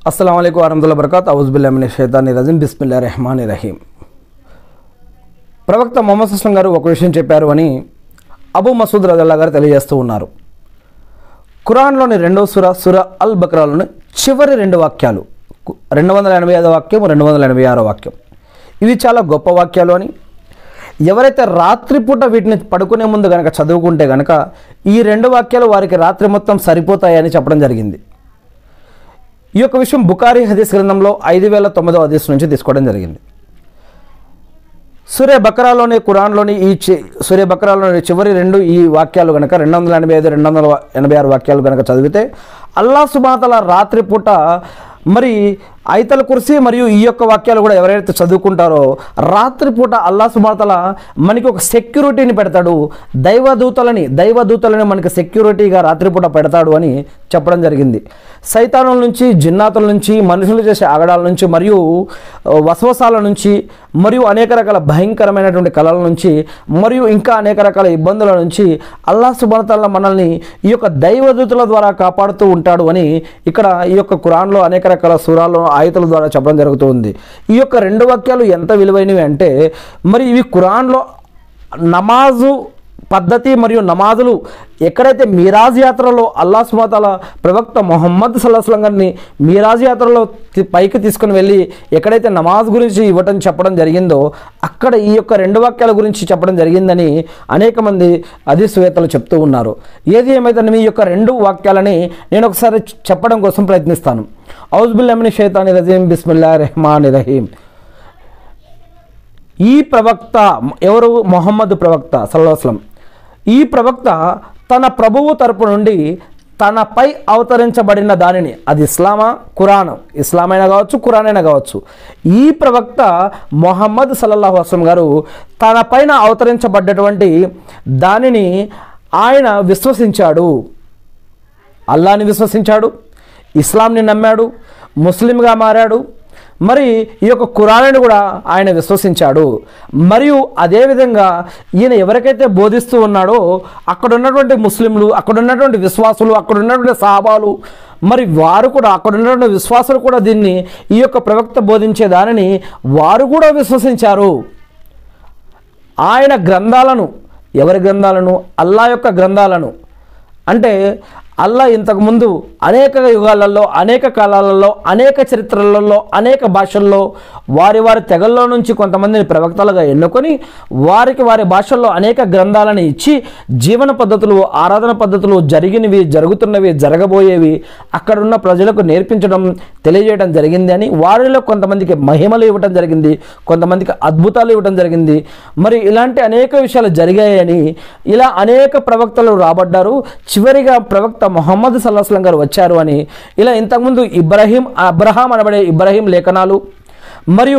అస్సలం అయికు వరహతుల్లా బర్కాత్ అవుజుబుల్లామిన షైతాని రజీం బిస్మిల్లా రెహమాన్ రహీం ప్రవక్త మొహమ్మద్ అస్లం గారు ఒక విషయం చెప్పారు అని అబూ మసూద్ రజల్లా గారు తెలియజేస్తూ ఉన్నారు ఖురాన్లోని రెండో సుర సుర అల్ బక్రాలోని చివరి రెండు వాక్యాలు కు- రెండు వందల ఎనభై ఐదో వాక్యం రెండు వందల ఎనభై ఆరో వాక్యం ఇవి చాలా గొప్ప వాక్యాలు అని ఎవరైతే రాత్రిపూట వీటిని పడుకునే ముందు గనక చదువుకుంటే గనక ఈ రెండు వాక్యాలు వారికి రాత్రి మొత్తం సరిపోతాయని చెప్పడం జరిగింది ఈ యొక్క విషయం బుకారి హదీస్ గ్రంథంలో ఐదు వేల తొమ్మిదో హదీస్ నుంచి తీసుకోవడం జరిగింది సూర్య బకరాలోని ఖురాన్లోని ఈ చి సూర్య బకరాలోని చివరి రెండు ఈ వాక్యాలు కనుక రెండు వందల ఎనభై ఐదు రెండు వందల ఎనభై ఆరు వాక్యాలు కనుక చదివితే అల్లా సుబాతల రాత్రిపూట మరి ఐతల కుర్సీ మరియు ఈ యొక్క వాక్యాలు కూడా ఎవరైతే చదువుకుంటారో రాత్రిపూట అల్లా సుబాతల మనకి ఒక సెక్యూరిటీని పెడతాడు దైవదూతలని దైవదూతలని మనకి సెక్యూరిటీగా రాత్రిపూట పెడతాడు అని చెప్పడం జరిగింది సైతానుల నుంచి జిన్నాతుల నుంచి మనుషులు చేసే ఆగడాల నుంచి మరియు ఆ, వసవసాల నుంచి మరియు అనేక రకాల భయంకరమైనటువంటి కళల నుంచి మరియు ఇంకా అనేక రకాల ఇబ్బందుల నుంచి అల్లా సుబనతల్ల మనల్ని ఈ యొక్క దైవదూతుల ద్వారా కాపాడుతూ ఉంటాడు అని ఇక్కడ ఈ యొక్క ఖురాన్లో అనేక రకాల సూరాల్లో ఆయతుల ద్వారా చెప్పడం జరుగుతుంది ఈ యొక్క రెండు వాక్యాలు ఎంత విలువైనవి అంటే మరి ఇవి ఖురాన్లో నమాజు పద్ధతి మరియు నమాజులు ఎక్కడైతే మీరాజ్ యాత్రలో అల్లా సుమాతాల ప్రవక్త మొహమ్మద్ సల్లాహం గారిని మీరాజ్ యాత్రలో తి- పైకి తీసుకుని వెళ్ళి ఎక్కడైతే నమాజ్ గురించి ఇవ్వటం చెప్పడం జరిగిందో అక్కడ ఈ యొక్క రెండు వాక్యాల గురించి చెప్పడం జరిగిందని అనేక మంది అధిశ్వేతలు చెప్తూ ఉన్నారు ఏది ఏమైతే మీ యొక్క రెండు వాక్యాలని నేను ఒకసారి చెప్పడం కోసం ప్రయత్నిస్తాను ఔజ్బుల్లమిని షైతాని రజీం బిస్మిల్లా రెహమాన్ రహీం ఈ ప్రవక్త ఎవరు మొహమ్మద్ ప్రవక్త సల్లాహస్లం ఈ ప్రవక్త తన ప్రభువు తరపు నుండి తనపై అవతరించబడిన దానిని అది ఇస్లామా ఖురాన్ ఇస్లాం అయినా కావచ్చు ఖురాన్ అయినా కావచ్చు ఈ ప్రవక్త మొహమ్మద్ సల్లల్లాహు అస్లం గారు తన పైన అవతరించబడ్డటువంటి దానిని ఆయన విశ్వసించాడు అల్లాని విశ్వసించాడు ఇస్లాంని నమ్మాడు ముస్లింగా మారాడు మరి ఈ యొక్క ఖురాన్ని కూడా ఆయన విశ్వసించాడు మరియు అదేవిధంగా ఈయన ఎవరికైతే బోధిస్తూ ఉన్నాడో అక్కడ ఉన్నటువంటి ముస్లింలు అక్కడ ఉన్నటువంటి విశ్వాసులు అక్కడ ఉన్నటువంటి సాహాబాలు మరి వారు కూడా అక్కడ ఉన్నటువంటి విశ్వాసులు కూడా దీన్ని ఈ యొక్క ప్రవక్త బోధించే దానిని వారు కూడా విశ్వసించారు ఆయన గ్రంథాలను ఎవరి గ్రంథాలను అల్లా యొక్క గ్రంథాలను అంటే అల్లా ఇంతకుముందు అనేక యుగాలలో అనేక కాలాలలో అనేక చరిత్రలలో అనేక భాషల్లో వారి వారి తెగల్లో నుంచి కొంతమందిని ప్రవక్తలుగా ఎన్నుకొని వారికి వారి భాషల్లో అనేక గ్రంథాలను ఇచ్చి జీవన పద్ధతులు ఆరాధన పద్ధతులు జరిగినవి జరుగుతున్నవి జరగబోయేవి అక్కడున్న ప్రజలకు నేర్పించడం తెలియజేయడం జరిగింది అని వారిలో కొంతమందికి మహిమలు ఇవ్వడం జరిగింది కొంతమందికి అద్భుతాలు ఇవ్వడం జరిగింది మరి ఇలాంటి అనేక విషయాలు జరిగాయని ఇలా అనేక ప్రవక్తలు రాబడ్డారు చివరిగా ప్రవక్త మొహమ్మద్ సల్లాహస్లం గారు వచ్చారు అని ఇలా ఇంతకుముందు ఇబ్రహీం అబ్రహాం అనబడే ఇబ్రహీం లేఖనాలు మరియు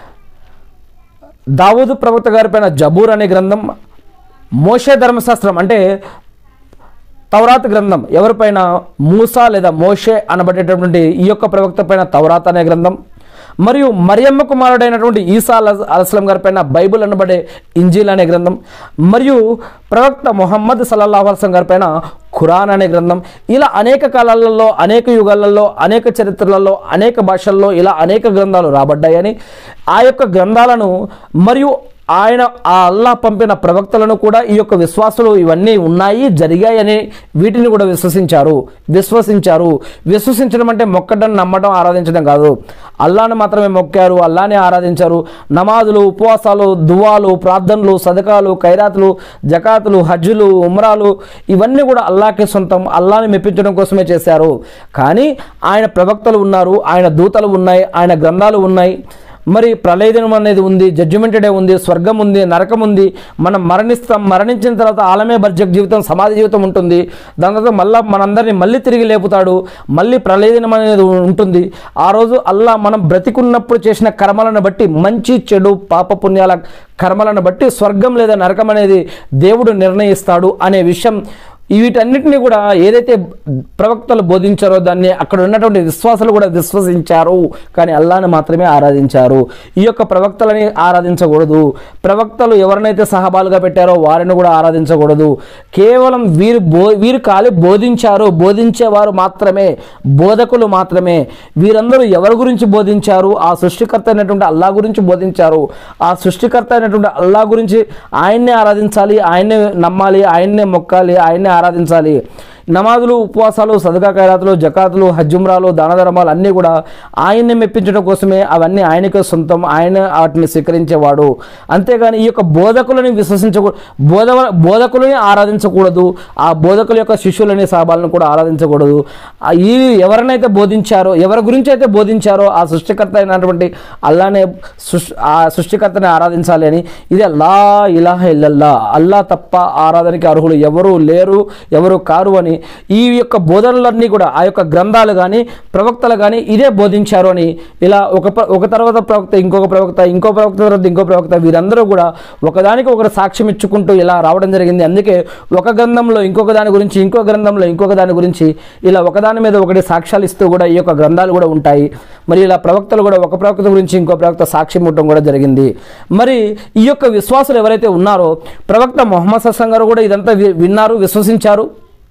దావూదు ప్రవక్త గారి పైన జబూర్ అనే గ్రంథం మోషే ధర్మశాస్త్రం అంటే తౌరాత్ గ్రంథం ఎవరిపైన మూసా లేదా మోషే అనబడేటటువంటి ఈ యొక్క ప్రవక్త పైన తౌరాత్ అనే గ్రంథం మరియు మరియమ్మ కుమారుడైనటువంటి ఈసా అల అలస్లం గారి పైన బైబుల్ అనబడే ఇంజీల్ అనే గ్రంథం మరియు ప్రవక్త మొహమ్మద్ సల్లల్లాహు అలస్లం గారి పైన ఖురాన్ అనే గ్రంథం ఇలా అనేక కాలాలలో అనేక యుగాలలో అనేక చరిత్రలలో అనేక భాషల్లో ఇలా అనేక గ్రంథాలు రాబడ్డాయని ఆ యొక్క గ్రంథాలను మరియు ఆయన ఆ అల్లా పంపిన ప్రవక్తలను కూడా ఈ యొక్క విశ్వాసులు ఇవన్నీ ఉన్నాయి జరిగాయని వీటిని కూడా విశ్వసించారు విశ్వసించారు విశ్వసించడం అంటే మొక్కడం నమ్మడం ఆరాధించడం కాదు అల్లాని మాత్రమే మొక్కారు అల్లానే ఆరాధించారు నమాజులు ఉపవాసాలు దువాలు ప్రార్థనలు సదకాలు ఖైరాతులు జకాతులు హజ్జులు ఉమ్రాలు ఇవన్నీ కూడా అల్లాకే సొంతం అల్లాని మెప్పించడం కోసమే చేశారు కానీ ఆయన ప్రవక్తలు ఉన్నారు ఆయన దూతలు ఉన్నాయి ఆయన గ్రంథాలు ఉన్నాయి మరి ప్రళయదినం అనేది ఉంది జడ్జిమెంట్ డే ఉంది స్వర్గం ఉంది నరకం ఉంది మనం మరణిస్తాం మరణించిన తర్వాత ఆలమే బర్జక్ జీవితం సమాధి జీవితం ఉంటుంది దాని తర్వాత మళ్ళీ మనందరినీ మళ్ళీ తిరిగి లేపుతాడు మళ్ళీ ప్రళయదినం అనేది ఉంటుంది ఆ రోజు అల్లా మనం బ్రతికున్నప్పుడు చేసిన కర్మలను బట్టి మంచి చెడు పాప పుణ్యాల కర్మలను బట్టి స్వర్గం లేదా నరకం అనేది దేవుడు నిర్ణయిస్తాడు అనే విషయం వీటన్నిటిని కూడా ఏదైతే ప్రవక్తలు బోధించారో దాన్ని అక్కడ ఉన్నటువంటి విశ్వాసాలు కూడా విశ్వసించారు కానీ అల్లాని మాత్రమే ఆరాధించారు ఈ యొక్క ప్రవక్తలని ఆరాధించకూడదు ప్రవక్తలు ఎవరినైతే సహబాలుగా పెట్టారో వారిని కూడా ఆరాధించకూడదు కేవలం వీరు బో వీరు ఖాళీ బోధించారు బోధించేవారు మాత్రమే బోధకులు మాత్రమే వీరందరూ ఎవరి గురించి బోధించారు ఆ సృష్టికర్త అయినటువంటి అల్లా గురించి బోధించారు ఆ సృష్టికర్త అయినటువంటి అల్లా గురించి ఆయన్నే ఆరాధించాలి ఆయన్నే నమ్మాలి ఆయన్నే మొక్కాలి ఆయన్నే ఆరాధించాలి నమాజులు ఉపవాసాలు సదకా ఖైరాతులు జకాతులు హజ్జుమ్రాలు దాన ధర్మాలు అన్నీ కూడా ఆయన్ని మెప్పించడం కోసమే అవన్నీ ఆయనకే సొంతం ఆయన వాటిని స్వీకరించేవాడు అంతేగాని ఈ యొక్క బోధకులని విశ్వసించకూడదు బోధ బోధకులని ఆరాధించకూడదు ఆ బోధకుల యొక్క శిష్యులని సహబాలను కూడా ఆరాధించకూడదు ఆ ఈ ఎవరినైతే బోధించారో ఎవరి గురించి అయితే బోధించారో ఆ సృష్టికర్త అయినటువంటి అల్లానే సృష్ ఆ సృష్టికర్తని ఆరాధించాలి అని ఇది లా ఇలాహ ఇల్లల్లా అల్లా తప్ప ఆరాధనకి అర్హులు ఎవరు లేరు ఎవరు కారు అని ఈ యొక్క బోధనలన్నీ కూడా ఆ యొక్క గ్రంథాలు కానీ ప్రవక్తలు కానీ ఇదే బోధించారు అని ఇలా ఒక ప్ర- ఒక తర్వాత ప్రవక్త ఇంకొక ప్రవక్త ఇంకో ప్రవక్త తర్వాత ఇంకో ప్రవక్త వీరందరూ కూడా ఒకదానికి ఒకరు సాక్ష్యం ఇచ్చుకుంటూ ఇలా రావడం జరిగింది అందుకే ఒక గ్రంథంలో ఇంకొక దాని గురించి ఇంకో గ్రంథంలో ఇంకొక దాని గురించి ఇలా ఒకదాని మీద ఒకటి సాక్ష్యాలు ఇస్తూ కూడా ఈ యొక్క గ్రంథాలు కూడా ఉంటాయి మరి ఇలా ప్రవక్తలు కూడా ఒక ప్రవక్త గురించి ఇంకో ప్రవక్త సాక్ష్యం ఇవ్వడం కూడా జరిగింది మరి ఈ యొక్క విశ్వాసులు ఎవరైతే ఉన్నారో ప్రవక్త మొహమ్మద్ సస్సం గారు కూడా ఇదంతా వి- విన్నారు విశ్వసించారు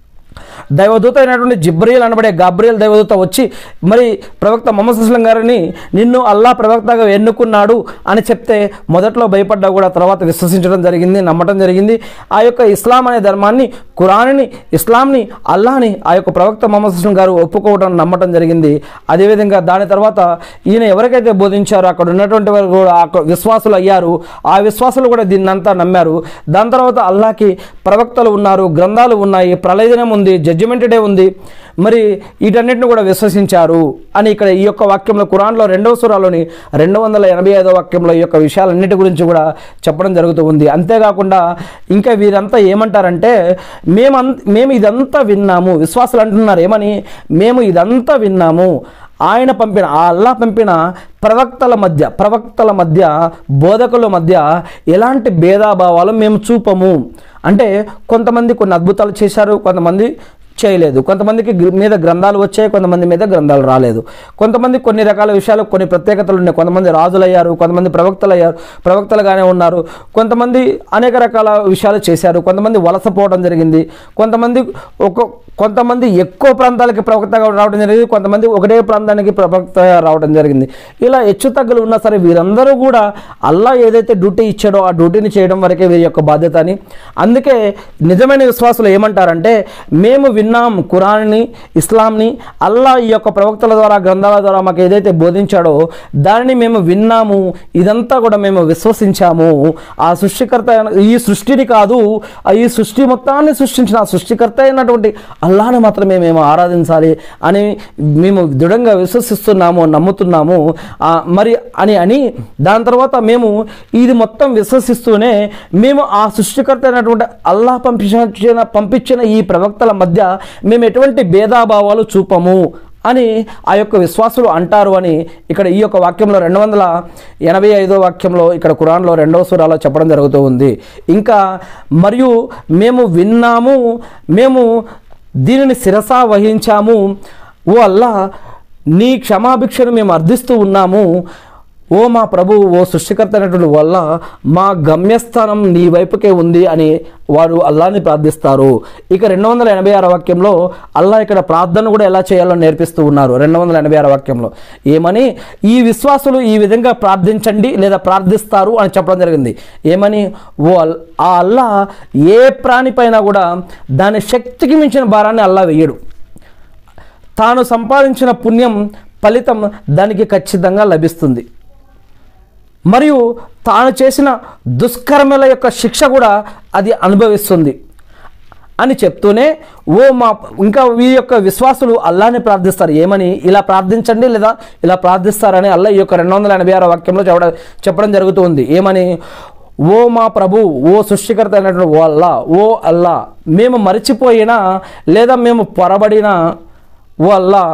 దైవదూత అయినటువంటి జిబ్రియల్ అనబడే గాబ్రియల్ దైవదూత వచ్చి మరి ప్రవక్త మొహమ్మద్ సుస్లం గారిని నిన్ను అల్లా ప్రవక్తగా ఎన్నుకున్నాడు అని చెప్తే మొదట్లో భయపడ్డా కూడా తర్వాత విశ్వసించడం జరిగింది నమ్మటం జరిగింది ఆ యొక్క ఇస్లాం అనే ధర్మాన్ని ఖురాన్ని ఇస్లాంని అల్లాని ఆ యొక్క ప్రవక్త మొహమ్మద్ సుస్లం గారు ఒప్పుకోవడం నమ్మటం జరిగింది అదేవిధంగా దాని తర్వాత ఈయన ఎవరికైతే బోధించారో అక్కడ ఉన్నటువంటి వారు కూడా అక్కడ విశ్వాసులు అయ్యారు ఆ విశ్వాసులు కూడా దీన్నంతా నమ్మారు దాని తర్వాత అల్లాకి ప్రవక్తలు ఉన్నారు గ్రంథాలు ఉన్నాయి ప్రళయ దినం ఉంది జడ్జిమెంట్ డే ఉంది మరి వీటన్నిటిని కూడా విశ్వసించారు అని ఇక్కడ ఈ యొక్క వాక్యంలో కురాన్లో రెండవ సూరాలోని రెండు వందల ఎనభై ఐదో వాక్యంలో ఈ యొక్క విషయాలన్నిటి గురించి కూడా చెప్పడం జరుగుతూ ఉంది అంతేకాకుండా ఇంకా వీరంతా ఏమంటారంటే మేము మేము ఇదంతా విన్నాము విశ్వాసులు అంటున్నారు ఏమని మేము ఇదంతా విన్నాము ఆయన పంపిన ఆ అల్లా పంపిన ప్రవక్తల మధ్య ప్రవక్తల మధ్య బోధకుల మధ్య ఎలాంటి భేదాభావాలు మేము చూపము అంటే కొంతమంది కొన్ని అద్భుతాలు చేశారు కొంతమంది చేయలేదు కొంతమందికి గ్ర- మీద గ్రంథాలు వచ్చాయి కొంతమంది మీద గ్రంథాలు రాలేదు కొంతమంది కొన్ని రకాల విషయాలు కొన్ని ప్రత్యేకతలు ఉన్నాయి కొంతమంది రాజులు అయ్యారు కొంతమంది ప్రవక్తలు అయ్యారు ప్రవక్తలుగానే ఉన్నారు కొంతమంది అనేక రకాల విషయాలు చేశారు కొంతమంది వలసపోవడం జరిగింది కొంతమంది ఒక కొంతమంది ఎక్కువ ప్రాంతాలకి ప్రవక్తగా రావడం జరిగింది కొంతమంది ఒకటే ప్రాంతానికి ప్రవక్త రావడం జరిగింది ఇలా హెచ్చు తగ్గులు ఉన్నా సరే వీరందరూ కూడా అల్లా ఏదైతే డ్యూటీ ఇచ్చాడో ఆ డ్యూటీని చేయడం వరకే వీరి యొక్క బాధ్యత అని అందుకే నిజమైన విశ్వాసులు ఏమంటారంటే మేము విన్నాం ఖురాన్ని ఇస్లాంని అల్లా ఈ యొక్క ప్రవక్తల ద్వారా గ్రంథాల ద్వారా మాకు ఏదైతే బోధించాడో దానిని మేము విన్నాము ఇదంతా కూడా మేము విశ్వసించాము ఆ సృష్టికర్త అయిన- ఈ సృష్టిని కాదు ఆ ఈ సృష్టి మొత్తాన్ని సృష్టించిన ఆ సృష్టికర్త అయినటువంటి అల్లాని మాత్రమే మేము ఆరాధించాలి అని మేము దృఢంగా విశ్వసిస్తున్నాము నమ్ముతున్నాము ఆ, మరి అని అని దాని తర్వాత మేము ఇది మొత్తం విశ్వసిస్తూనే మేము ఆ సృష్టికర్త అయినటువంటి అల్లాహ్ పంపించిన పంపించిన ఈ ప్రవక్తల మధ్య మేము ఎటువంటి భేదాభావాలు చూపము అని ఆ యొక్క విశ్వాసులు అంటారు అని ఇక్కడ ఈ యొక్క వాక్యంలో రెండు వందల ఎనభై ఐదో వాక్యంలో ఇక్కడ ఖురాన్లో రెండవ సూరాలో చెప్పడం జరుగుతూ ఉంది ఇంకా మరియు మేము విన్నాము మేము దీనిని శిరసా వహించాము ఓ అల్లా నీ క్షమాభిక్షను మేము అర్థిస్తూ ఉన్నాము ఓ మా ప్రభు ఓ సృష్టికర్త అయినటువంటి వల్ల మా గమ్యస్థానం నీ వైపుకే ఉంది అని వారు అల్లాని ప్రార్థిస్తారు ఇక రెండు వందల ఎనభై ఆరు వాక్యంలో అల్లా ఇక్కడ ప్రార్థన కూడా ఎలా చేయాలో నేర్పిస్తూ ఉన్నారు రెండు వందల ఎనభై ఆరు వాక్యంలో ఏమని ఈ విశ్వాసులు ఈ విధంగా ప్రార్థించండి లేదా ప్రార్థిస్తారు అని చెప్పడం జరిగింది ఏమని ఓ అల్- ఆ అల్లా ఏ ప్రాణిపైన కూడా దాని శక్తికి మించిన భారాన్ని అల్లా వేయడు తాను సంపాదించిన పుణ్యం ఫలితం దానికి ఖచ్చితంగా లభిస్తుంది మరియు తాను చేసిన దుష్కర్మల యొక్క శిక్ష కూడా అది అనుభవిస్తుంది అని చెప్తూనే ఓ మా ఇంకా వీరి యొక్క విశ్వాసులు అల్లాని ప్రార్థిస్తారు ఏమని ఇలా ప్రార్థించండి లేదా ఇలా ప్రార్థిస్తారని అల్లా ఈ యొక్క రెండు వందల ఎనభై ఆరో వాక్యంలో చెప్పడం చెప్పడం జరుగుతూ ఉంది ఏమని ఓ మా ప్రభు ఓ సృష్టికర్త అయినటువంటి ఓ అల్లా ఓ అల్లా మేము మరిచిపోయినా లేదా మేము పొరబడినా ఓ అల్లా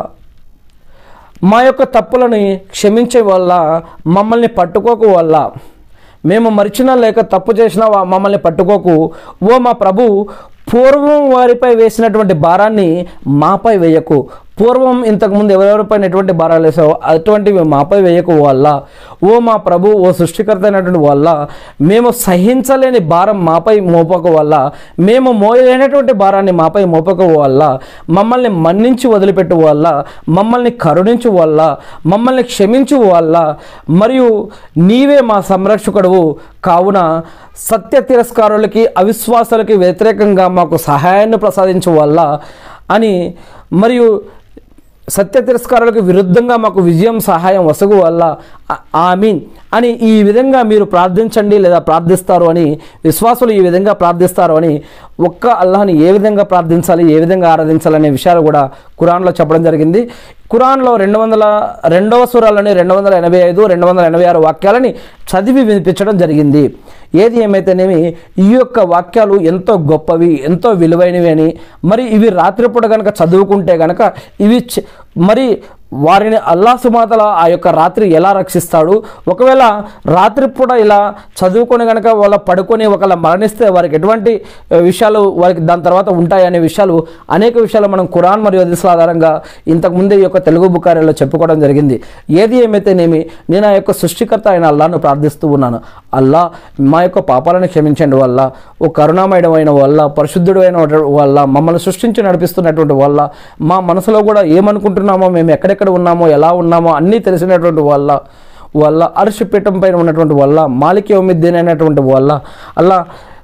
మా యొక్క తప్పులని క్షమించే వల్ల మమ్మల్ని పట్టుకోక వల్ల మేము మరిచినా లేక తప్పు చేసినా వా- మమ్మల్ని పట్టుకోకు ఓ మా ప్రభు పూర్వం వారిపై వేసినటువంటి భారాన్ని మాపై వేయకు పూర్వం ఇంతకుముందు ఎవరెవరిపైన ఎటువంటి భారాలు వేసావో అటువంటివి మాపై వేయకు వల్ల ఓ మా ప్రభు ఓ సృష్టికర్త అయినటువంటి వల్ల మేము సహించలేని భారం మాపై మోపక వల్ల మేము మోయలేనటువంటి భారాన్ని మాపై మోపక వల్ల మమ్మల్ని మన్నించి వదిలిపెట్టు వల్ల మమ్మల్ని కరుణించు వల్ల మమ్మల్ని క్షమించు వల్ల మరియు నీవే మా సంరక్షకుడవు కావున సత్య తిరస్కారులకి అవిశ్వాసాలకి వ్యతిరేకంగా మాకు సహాయాన్ని ప్రసాదించు వల్ల అని మరియు సత్య తిరస్కారాలకు విరుద్ధంగా మాకు విజయం సహాయం వసగు వల్ల ఆమీన్ అని ఈ విధంగా మీరు ప్రార్థించండి లేదా ప్రార్థిస్తారు అని విశ్వాసులు ఈ విధంగా ప్రార్థిస్తారు అని ఒక్క అల్లాహని ఏ విధంగా ప్రార్థించాలి ఏ విధంగా ఆరాధించాలనే విషయాలు కూడా ఖురాన్లో చెప్పడం జరిగింది ఖురాన్లో రెండు వందల రెండవ సూరాలని రెండు వందల ఎనభై ఐదు రెండు వందల ఎనభై ఆరు వాక్యాలని చదివి వినిపించడం జరిగింది ఏది ఏమైతేనేమి ఈ యొక్క వాక్యాలు ఎంతో గొప్పవి ఎంతో విలువైనవి అని మరి ఇవి రాత్రిపూట కనుక చదువుకుంటే కనుక ఇవి చ- మరి వారిని అల్లా సుమాతల ఆ యొక్క రాత్రి ఎలా రక్షిస్తాడు ఒకవేళ రాత్రిపూట ఇలా చదువుకొని కనుక వాళ్ళ పడుకొని ఒకవేళ మరణిస్తే వారికి ఎటువంటి ఆ, విషయాలు వారికి దాని తర్వాత ఉంటాయనే విషయాలు అనేక విషయాలు మనం ఖురాన్ మరియు హదీసుల ఆధారంగా ఇంతకుముందే ఈ యొక్క తెలుగు బుకార్యాలో చెప్పుకోవడం జరిగింది ఏది ఏమైతేనేమి నేను ఆ యొక్క సృష్టికర్త అయిన అల్లాను ప్రార్థిస్తూ ఉన్నాను అల్లా మా యొక్క పాపాలను క్షమించండి వల్ల ఓ కరుణామయమైన వల్ల పరిశుద్ధుడు అయిన వల్ల మమ్మల్ని సృష్టించి నడిపిస్తున్నటువంటి వల్ల మా మనసులో కూడా ఏమనుకుంటున్నామో మేము ఎక్కడెక్కడ ఉన్నామో ఎలా ఉన్నామో అన్నీ తెలిసినటువంటి వల్ల వల్ల అర్షి పీఠం పైన ఉన్నటువంటి వల్ల మాలిక ఉమిద్దీన్ అయినటువంటి వల్ల అలా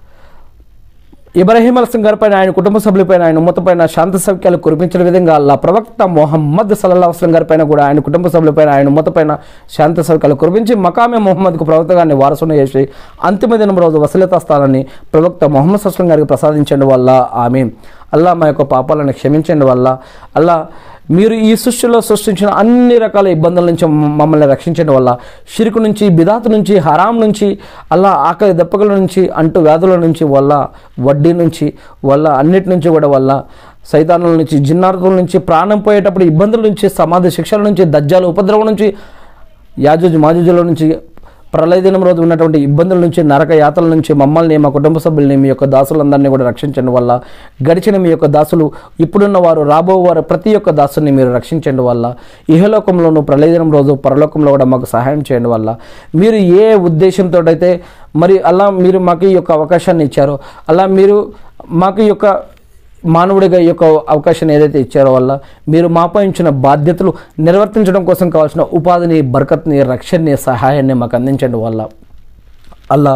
ఇబ్రాహీం అల్సం గారిపైన ఆయన కుటుంబ సభ్యులపైన ఆయన ఉమ్మతపైన శాంతి సౌఖ్యాలు కురిపించిన విధంగా అల్లా ప్రవక్త మొహమ్మద్ సల్లా వస్లం గారిపైన కూడా ఆయన కుటుంబ సభ్యులపైన ఆయన ఉమ్మతపైన శాంతి సౌఖ్యాలు కురిపించి మకామే మొహమ్మద్కు ప్రవక్త గారిని వారసును చేసి అంతిమ దినం రోజు వసలిత స్థానాన్ని ప్రవక్త మొహమ్మద్ సస్లం గారికి ప్రసాదించండి వల్ల ఆమె అల్లా మా యొక్క పాపాలను క్షమించండి వల్ల అల్లా మీరు ఈ సృష్టిలో సృష్టించిన అన్ని రకాల ఇబ్బందుల నుంచి మమ్మ- మమ్మల్ని రక్షించడం వల్ల షిరుకు నుంచి బిదాత్ నుంచి హరాం నుంచి అలా ఆకలి దెప్పకల నుంచి అంటు వ్యాధుల నుంచి వల్ల వడ్డీ నుంచి వల్ల అన్నిటి నుంచి కూడా వల్ల సైతానుల నుంచి జిన్నార్థుల నుంచి ప్రాణం పోయేటప్పుడు ఇబ్బందుల నుంచి సమాధి శిక్షల నుంచి దజ్జాల ఉపద్రవం నుంచి యాజుజ్ మాజుజుల నుంచి ప్రళయ దినం రోజు ఉన్నటువంటి ఇబ్బందుల నుంచి నరక యాతల నుంచి మమ్మల్ని మా కుటుంబ సభ్యుల్ని మీ యొక్క దాసులందరినీ కూడా రక్షించండి వల్ల గడిచిన మీ యొక్క దాసులు ఇప్పుడున్న వారు రాబో వారు ప్రతి ఒక్క దాసుని మీరు రక్షించండి వల్ల ఇహలోకంలోను ప్రళయ దినం రోజు పరలోకంలో కూడా మాకు సహాయం చేయండి వల్ల మీరు ఏ ఉద్దేశంతో అయితే మరి అలా మీరు మాకు ఈ యొక్క అవకాశాన్ని ఇచ్చారో అలా మీరు మాకు ఈ యొక్క మానవుడిగా ఈ యొక్క అవకాశాన్ని ఏదైతే ఇచ్చారో వల్ల మీరు మాపై ఉంచిన బాధ్యతలు నిర్వర్తించడం కోసం కావాల్సిన ఉపాధిని బరకత్ని రక్షణని సహాయాన్ని మాకు అందించండి వల్ల అల్లా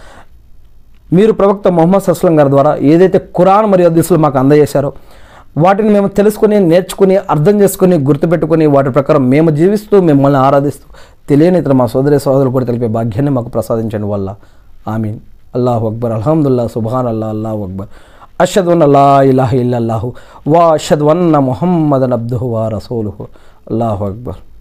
మీరు ప్రవక్త మొహమ్మద్ సస్లం గారి ద్వారా ఏదైతే ఖురాన్ మరియు హదీసులు మాకు అందజేశారో వాటిని మేము తెలుసుకుని నేర్చుకుని అర్థం చేసుకుని గుర్తుపెట్టుకుని వాటి ప్రకారం మేము జీవిస్తూ మిమ్మల్ని ఆరాధిస్తూ తెలియని ఇతర మా సోదరి సోదరులు కూడా తెలిపే భాగ్యాన్ని మాకు ప్రసాదించండి వల్ల ఆమీన్ అల్లాహు అక్బర్ అల్హమ్దుల్లా సుబాన్ అల్లా అల్లాహు అక్బర్ అషద్ వన్ అల్లా ఇలాహ ఇల్లల్లాహు వా అషద్ వన్న ముహమ్మదన్ అబ్దుహు వా రసూలుహు అల్లాహు అక్బర్